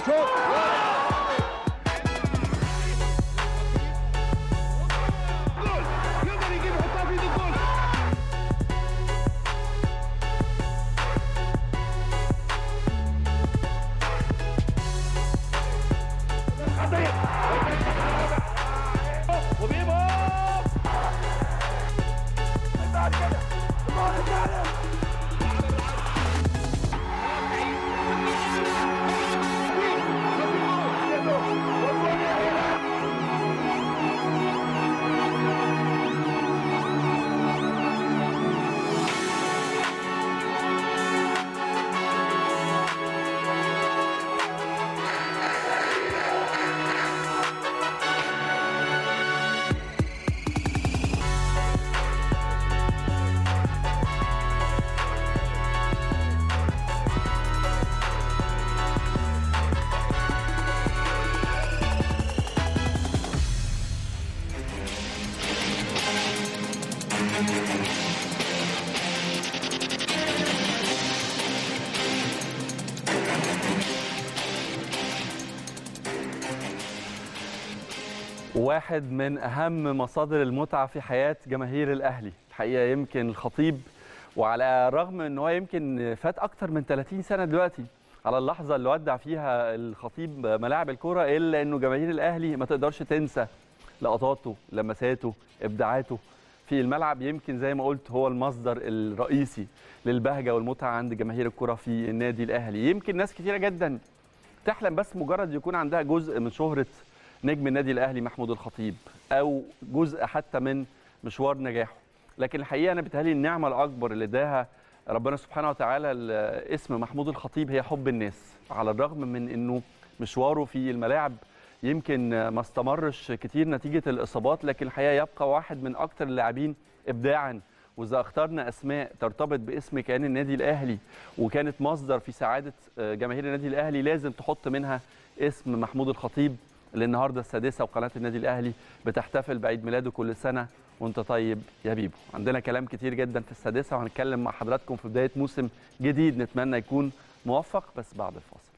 شوط جول يقدر يجيب يحطها في ايد الجول وبيبو واحد من اهم مصادر المتعه في حياه جماهير الاهلي الحقيقه يمكن الخطيب وعلى الرغم ان هو يمكن فات اكتر من 30 سنه دلوقتي على اللحظه اللي ودع فيها الخطيب ملاعب الكره الا انه جماهير الاهلي ما تقدرش تنسى لقطاته لمساته ابداعاته في الملعب يمكن زي ما قلت هو المصدر الرئيسي للبهجه والمتعه عند جماهير الكره في النادي الاهلي يمكن ناس كتيره جدا تحلم بس مجرد يكون عندها جزء من شهره نجم النادي الاهلي محمود الخطيب او جزء حتى من مشوار نجاحه لكن الحقيقه انا بتهيألي النعمه الاكبر اللي اداها ربنا سبحانه وتعالى اسم محمود الخطيب هي حب الناس على الرغم من انه مشواره في الملاعب يمكن ما استمرش كتير نتيجه الاصابات لكن الحقيقه يبقى واحد من اكثر اللاعبين ابداعا واذا اخترنا اسماء ترتبط باسم كيان النادي الاهلي وكانت مصدر في سعاده جماهير النادي الاهلي لازم تحط منها اسم محمود الخطيب اللي النهارده السادسه وقناه النادي الاهلي بتحتفل بعيد ميلاده كل سنه وانت طيب يا بيبو عندنا كلام كتير جدا في السادسه وهنتكلم مع حضراتكم في بدايه موسم جديد نتمنى يكون موفق بس بعد الفاصل